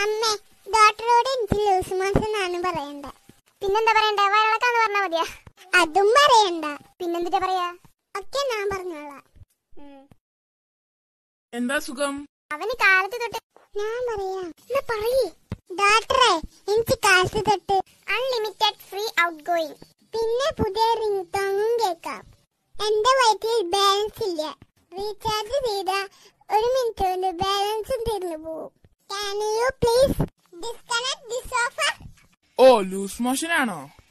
അമ്മേ ഡോക്ടറോട് എനിക്ക് ലൂസ് മോഷൻ ആണ് പറയണ്ട പിന്നെന്താ പറയണ്ടേ വയറിളക്കാന്ന് പറഞ്ഞാ മതിയാ അതും പറയണ്ട പിന്നെന്തിട്ടാ പറയാ ഒക്കെ ഞാൻ പറഞ്ഞോളാം എന്താ സുഖം അവന് കാലത്ത് തൊട്ട് ഞാൻ പറയാം എന്നാ പറയേ ഡോക്ടറെ എനിക്ക് കാശ് തൊട്ട് അൺലിമിറ്റഡ് ഫ്രീ ഔട്ട് ഗോയിങ് പിന്നെ പുതിയ റിംഗ് ടോണും കേൾക്കാം എന്റെ വയറ്റിൽ ബാലൻസ് ഇല്ല റീചാർജ് ചെയ്ത ഒരു മിനിറ്റ് കൊണ്ട് ബാലൻസും തീർന്നു പോകും can you please disconnect this offer ഓ ലൂസ് മോഷൻ ആണോ